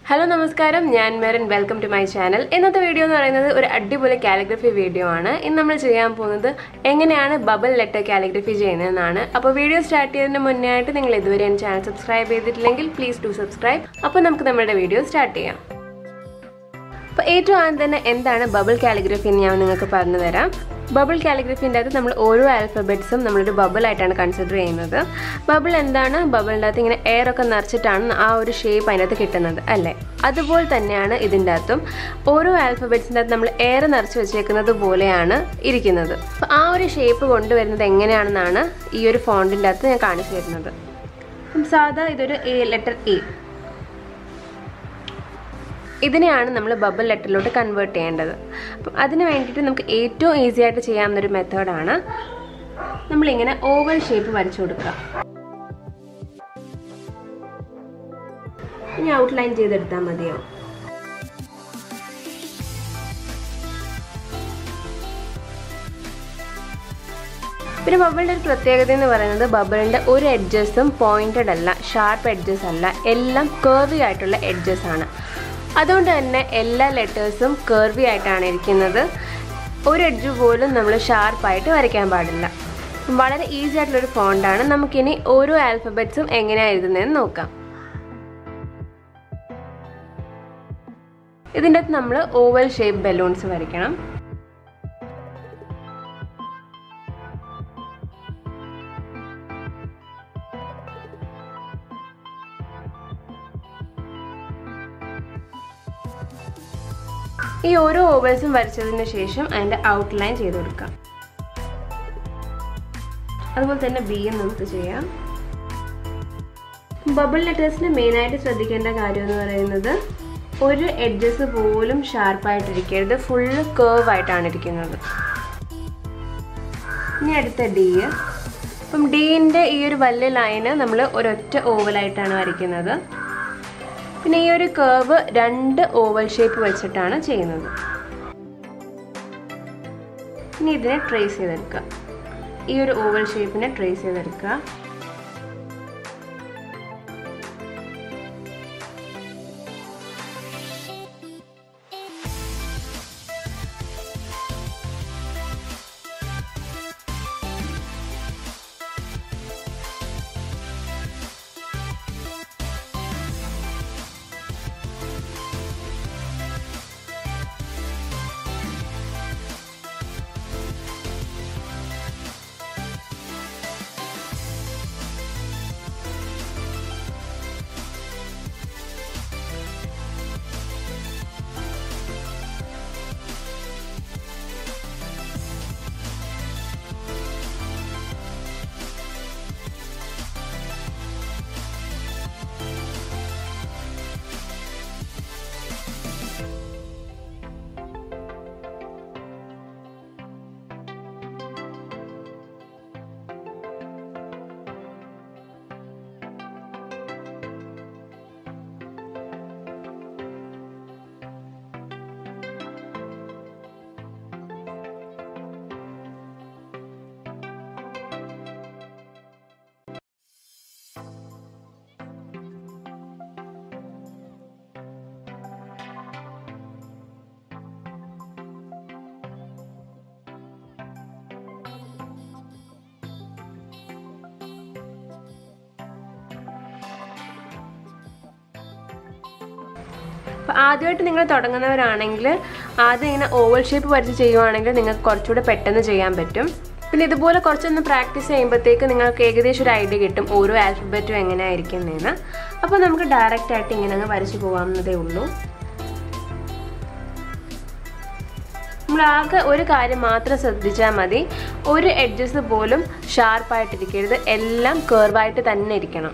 hello നമസ്കാരം ഞാൻ Merin welcome to my channel ഇന്നത്തെ വീഡിയോ എന്ന് പറയുന്നത് ഒരു അടിപൊളി കാലിഗ്രഫി വീഡിയോ ആണ് ഇന്ന് നമ്മൾ ചെയ്യാൻ പോകുന്നത് എങ്ങനെയാണ് ബബിൾ ലെറ്റർ കാലിഗ്രഫി ചെയ്യുന്നതെന്നാണ് അപ്പോൾ വീഡിയോ സ്റ്റാർട്ട് ചെയ്യുന്നതിന് മുന്നേ ആയിട്ട് നിങ്ങൾ ഇതുവരെ എൻ്റെ ചാനൽ സബ്സ്ക്രൈബ് ചെയ്തിട്ടില്ലെങ്കിൽ പ്ലീസ് ഡു സബ്സ്ക്രൈബ് അപ്പോൾ നമുക്ക് നമ്മുടെ വീഡിയോ സ്റ്റാർട്ട് ചെയ്യാം അപ്പോൾ ഏറ്റവും ആദ്യം തന്നെ എന്താണ് ബബിൾ കാലിഗ്രഫി എന്ന് ഞാൻ നിങ്ങൾക്ക് പറഞ്ഞു തരാം ബബിൾ കാലിഗ്രഫീൻ്റെ അകത്ത് നമ്മൾ ഓരോ ആൽഫബറ്റ്സും നമ്മളൊരു ബബിൾ ആയിട്ടാണ് കൺസിഡർ ചെയ്യുന്നത് ബബിൾ എന്താണ് ബബിളിൻ്റെ അകത്ത് ഇങ്ങനെ എയർ ഒക്കെ നിറച്ചിട്ടാണ് ആ ഒരു ഷേപ്പ് അതിനകത്ത് കിട്ടുന്നത് അല്ലേ അതുപോലെ തന്നെയാണ് ഇതിൻ്റെ അകത്തും ഓരോ ആൽഫബറ്റ്സിൻ്റെ അകത്ത് നമ്മൾ എയർ നിറച്ച് വെച്ചേക്കുന്നത് പോലെയാണ് ഇരിക്കുന്നത് അപ്പോൾ ആ ഒരു ഷേപ്പ് കൊണ്ടുവരുന്നത് എങ്ങനെയാണെന്നാണ് ഈ ഒരു ഫോണ്ടിൻ്റെ അകത്ത് ഞാൻ കാണിച്ചു തരുന്നത് സാധാ ഇതൊരു എ ലെറ്റർ എ ഇതിനെയാണ് നമ്മൾ ബബിൾ ലെറ്ററിലോട്ട് കൺവേർട്ട് ചെയ്യേണ്ടത് അപ്പം അതിന് വേണ്ടിയിട്ട് നമുക്ക് ഏറ്റവും ഈസി ആയിട്ട് ചെയ്യാവുന്നൊരു മെത്തേഡാണ് നമ്മളിങ്ങനെ ഓവൽ ഷേപ്പ് വരച്ചു കൊടുക്കുക ഇനി ഔട്ട്ലൈൻ ചെയ്തെടുത്താൽ മതിയോ പിന്നെ ബബിളിൻ്റെ ഒരു പ്രത്യേകത എന്ന് പറയുന്നത് ബബിളിൻ്റെ ഒരു എഡ്ജസും പോയിന്റഡ് അല്ല ഷാർപ്പ് എഡ്ജസ് അല്ല എല്ലാം കേർവി ആയിട്ടുള്ള എഡ്ജസ് ആണ് അതുകൊണ്ട് തന്നെ എല്ലാ ലെറ്റേഴ്സും കേർവി ആയിട്ടാണ് ഇരിക്കുന്നത് ഒരു എഡ്ജ് പോലും നമ്മൾ ഷാർപ്പായിട്ട് വരയ്ക്കാൻ പാടില്ല വളരെ ഈസി ആയിട്ടുള്ളൊരു ഫോണ്ടാണ് നമുക്കിനി ഓരോ ആൽഫബറ്റ്സും എങ്ങനെയാണ് എഴുതുന്നതെന്ന് നോക്കാം ഇതിൻ്റെ അകത്ത് നമ്മൾ ഓവൽ ഷേപ്പ് ബലൂൺസ് വരയ്ക്കണം ഈ ഓരോ ഓവൽസും വരച്ചതിന് ശേഷം അതിൻ്റെ ഔട്ട്ലൈൻ ചെയ്ത് കൊടുക്കാം അതുപോലെ തന്നെ ബിയും നമുക്ക് ചെയ്യാം ബബിൾ ലെറ്റേഴ്സിന് മെയിനായിട്ട് ശ്രദ്ധിക്കേണ്ട കാര്യം എന്ന് പറയുന്നത് ഒരു എഡ്ജസ് പോലും ഷാർപ്പായിട്ടിരിക്കരുത് ഫുള്ള് കേർവ് ആയിട്ടാണ് ഇരിക്കുന്നത് ഇനി അടുത്ത ഡി അപ്പം ഡീൻ്റെ ഈ ഒരു വലിയ ലൈന് നമ്മൾ ഒരൊറ്റ ഓവലായിട്ടാണ് വരയ്ക്കുന്നത് പിന്നെ ഈ ഒരു കേർവ് രണ്ട് ഓവൽ ഷേപ്പ് വെച്ചിട്ടാണ് ചെയ്യുന്നത് ഇനി ഇതിനെ ട്രേസ് ചെയ്തെടുക്കുക ഈ ഒരു ഓവൽ ഷേപ്പിനെ ട്രേസ് ചെയ്തെടുക്കുക അപ്പോൾ ആദ്യമായിട്ട് നിങ്ങൾ തുടങ്ങുന്നവരാണെങ്കിൽ ആദ്യം ഇങ്ങനെ ഓവൽ ഷേപ്പ് വരച്ച് ചെയ്യുവാണെങ്കിൽ നിങ്ങൾക്ക് കുറച്ചുകൂടെ പെട്ടെന്ന് ചെയ്യാൻ പറ്റും പിന്നെ ഇതുപോലെ കുറച്ചൊന്ന് പ്രാക്ടീസ് ചെയ്യുമ്പോഴത്തേക്ക് നിങ്ങൾക്ക് ഏകദേശം ഒരു ഐഡിയ കിട്ടും ഓരോ ആൽഫബറ്റും എങ്ങനെയായിരിക്കുന്നതെന്ന് അപ്പോൾ നമുക്ക് ഡയറക്റ്റ് ആയിട്ട് ഇങ്ങനെ അങ്ങ് വരച്ച് പോകാവുന്നതേ ഉള്ളൂ നമ്മൾ ആകെ ഒരു കാര്യം മാത്രം ശ്രദ്ധിച്ചാൽ മതി ഒരു എഡ്ജസ് പോലും ഷാർപ്പായിട്ടിരിക്കരുത് എല്ലാം കേർവായിട്ട് തന്നെ ഇരിക്കണം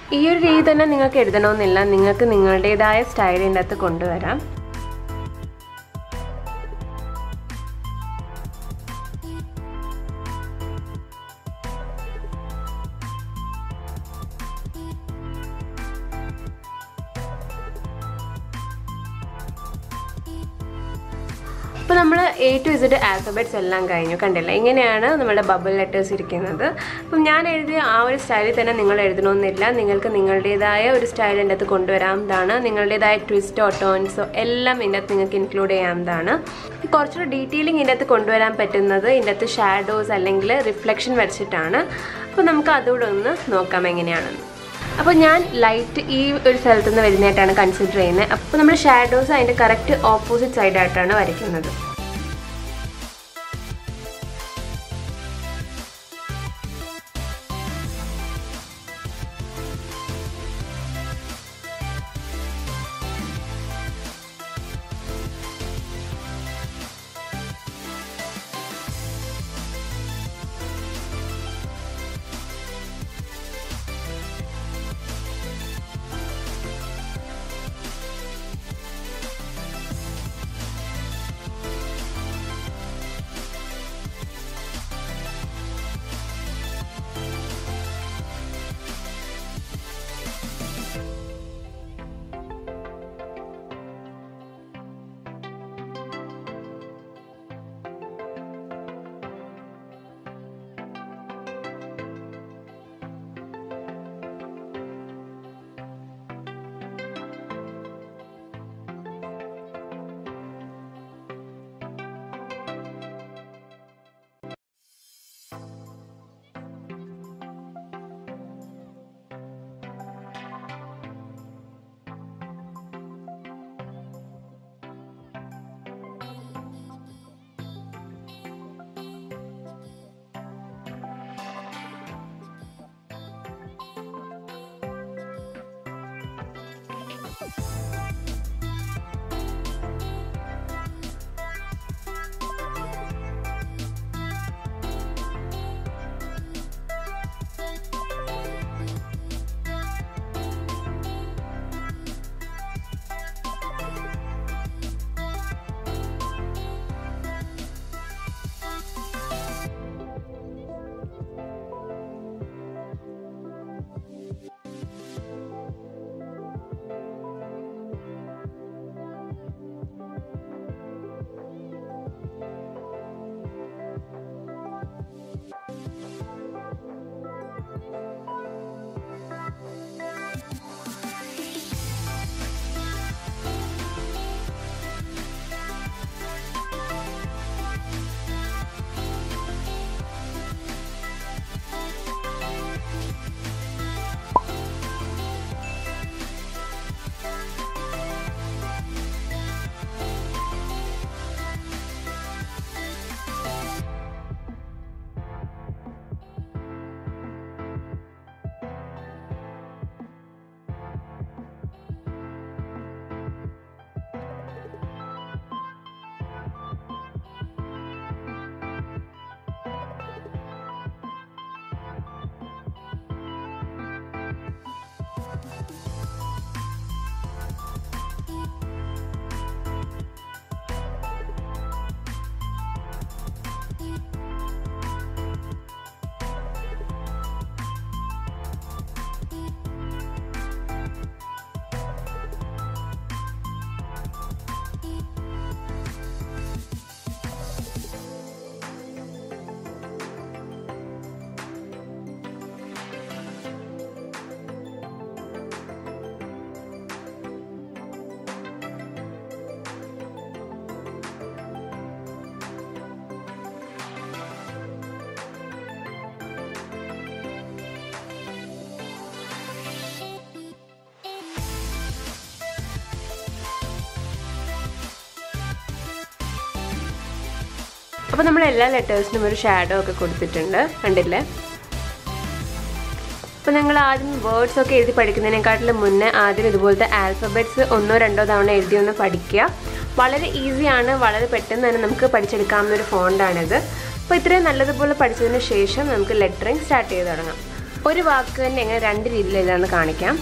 ഈ ഒരു രീതി തന്നെ നിങ്ങൾക്ക് എഴുതണമെന്നില്ല നിങ്ങൾക്ക് നിങ്ങളുടേതായ സ്റ്റൈൽ ഇതിൻ്റെ അകത്ത് കൊണ്ടുവരാം അപ്പോൾ നമ്മൾ എ ടു ഇസഡ് ആൽഫബറ്റ്സ് എല്ലാം കഴിഞ്ഞു കണ്ടില്ല ഇങ്ങനെയാണ് നമ്മുടെ ബബിൾ ലെറ്റേഴ്സ് ഇരിക്കുന്നത് അപ്പം ഞാൻ എഴുതിയ ആ ഒരു സ്റ്റൈലിൽ തന്നെ നിങ്ങൾ എഴുതണമെന്നില്ല നിങ്ങൾക്ക് നിങ്ങളുടേതായ ഒരു സ്റ്റൈൽ എൻ്റെ അകത്ത് കൊണ്ടുവരാവുന്നതാണ് നിങ്ങളുടേതായ ട്വിസ്റ്റോ ടേൺസോ എല്ലാം ഇതിൻ്റെ അകത്ത് നിങ്ങൾക്ക് ഇൻക്ലൂഡ് ചെയ്യാവുന്നതാണ് കുറച്ചുകൂടി ഡീറ്റെയിലിംഗ് ഇതിൻ്റെ അകത്ത് കൊണ്ടുവരാൻ പറ്റുന്നത് ഇതിൻ്റെ അകത്ത് ഷാഡോസ് അല്ലെങ്കിൽ റിഫ്ലക്ഷൻ വരച്ചിട്ടാണ് അപ്പോൾ നമുക്ക് അതുകൂടെ ഒന്ന് നോക്കാം എങ്ങനെയാണെന്ന് അപ്പോൾ ഞാൻ ലൈറ്റ് ഈ ഒരു സ്ഥലത്ത് നിന്ന് വരുന്നതായിട്ടാണ് കൺസിഡർ ചെയ്യുന്നത് അപ്പോൾ നമ്മൾ ഷാഡോസ് അതിൻ്റെ കറക്റ്റ് ഓപ്പോസിറ്റ് സൈഡായിട്ടാണ് വരയ്ക്കുന്നത് അപ്പോൾ നമ്മൾ എല്ലാ ലെറ്റേഴ്സിനും ഒരു ഷാഡോ ഒക്കെ കൊടുത്തിട്ടുണ്ട് കണ്ടില്ലേ അപ്പോൾ നിങ്ങൾ ആദ്യം വേർഡ്സ് ഒക്കെ എഴുതി പഠിക്കുന്നതിനെക്കാട്ടിലും മുന്നേ ആദ്യം ഇതുപോലത്തെ ആൽഫബറ്റ്സ് ഒന്നോ രണ്ടോ തവണ എഴുതി ഒന്ന് പഠിക്കുക വളരെ ഈസിയാണ് വളരെ പെട്ടെന്ന് തന്നെ നമുക്ക് പഠിച്ചെടുക്കാവുന്ന ഒരു ഫോണ്ടാണിത് അപ്പോൾ ഇത്രയും നല്ലതുപോലെ പഠിച്ചതിന് ശേഷം നമുക്ക് ലെറ്ററിങ് സ്റ്റാർട്ട് ചെയ്ത് തുടങ്ങാം ഒരു വാക്ക് തന്നെ എങ്ങനെ രണ്ട് രീതിയിൽ എഴുതാമെന്ന് കാണിക്കാം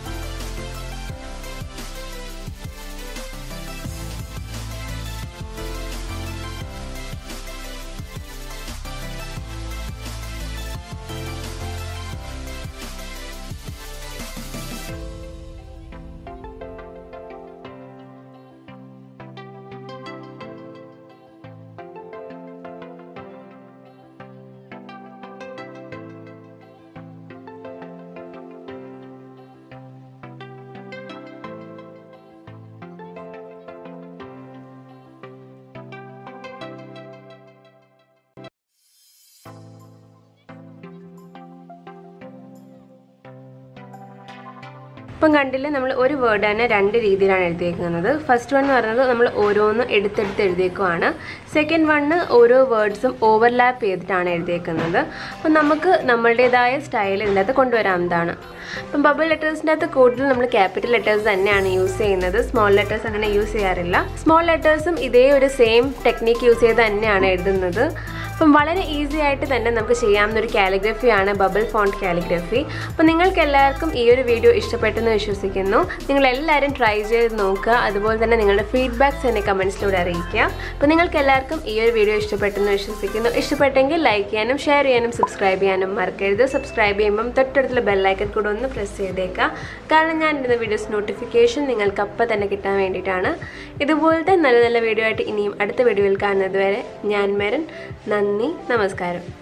ഇപ്പം കണ്ടില്ലേ നമ്മൾ ഒരു വേർഡ് തന്നെ രണ്ട് രീതിയിലാണ് എഴുതിയേക്കുന്നത് ഫസ്റ്റ് വൺ എന്ന് പറയുന്നത് നമ്മൾ ഓരോന്ന് എടുത്തെടുത്ത് എഴുതിയേക്കുവാണ് സെക്കൻഡ് വണ്ണ് ഓരോ വേർഡ്സും ഓവർലാപ്പ് ചെയ്തിട്ടാണ് എഴുതിയേക്കുന്നത് അപ്പം നമുക്ക് നമ്മളുടേതായ സ്റ്റൈൽ ഇതിനകത്ത് കൊണ്ടുവരാവുന്നതാണ് അപ്പം ബബിൾ ലെറ്റേഴ്സിൻ്റെ അകത്ത് കൂടുതൽ നമ്മൾ ക്യാപിറ്റൽ ലെറ്റേഴ്സ് തന്നെയാണ് യൂസ് ചെയ്യുന്നത് സ്മോൾ ലെറ്റേഴ്സ് അങ്ങനെ യൂസ് ചെയ്യാറില്ല സ്മോൾ ലെറ്റേഴ്സും ഇതേ ഒരു സെയിം ടെക്നിക്ക് യൂസ് ചെയ്ത് തന്നെയാണ് എഴുതുന്നത് അപ്പം വളരെ ഈസി ആയിട്ട് തന്നെ നമുക്ക് ചെയ്യാവുന്ന ഒരു കാലിഗ്രഫിയാണ് ബബിൾ ഫോണ്ട് കാലിഗ്രഫി അപ്പം നിങ്ങൾക്ക് എല്ലാവർക്കും ഈ ഒരു വീഡിയോ ഇഷ്ടപ്പെട്ടെന്ന് വിശ്വസിക്കുന്നു നിങ്ങൾ എല്ലാവരും ട്രൈ ചെയ്ത് നോക്കുക അതുപോലെ തന്നെ നിങ്ങളുടെ ഫീഡ്ബാക്ക്സ് എന്നെ കമൻസിലൂടെ അറിയിക്കുക അപ്പം നിങ്ങൾക്ക് എല്ലാവർക്കും ഈ ഒരു വീഡിയോ ഇഷ്ടപ്പെട്ടെന്ന് വിശ്വസിക്കുന്നു ഇഷ്ടപ്പെട്ടെങ്കിൽ ലൈക്ക് ചെയ്യാനും ഷെയർ ചെയ്യാനും സബ്സ്ക്രൈബ് ചെയ്യാനും മറക്കരുത് സബ്സ്ക്രൈബ് ചെയ്യുമ്പം തൊട്ടടുത്തുള്ള ബെല്ലൈക്കൻ കൂടെ ഒന്ന് പ്രസ് ചെയ്തേക്കുക കാരണം ഞാൻ ഇടുന്ന വീഡിയോസ് നോട്ടിഫിക്കേഷൻ നിങ്ങൾക്ക് അപ്പം തന്നെ കിട്ടാൻ വേണ്ടിയിട്ടാണ് ഇതുപോലത്തെ നല്ല നല്ല വീഡിയോ ആയിട്ട് ഇനിയും അടുത്ത വീഡിയോയിൽ കാണുന്നത് വരെ ഞാൻ മേരൻ നന്ദി നമസ്കാരം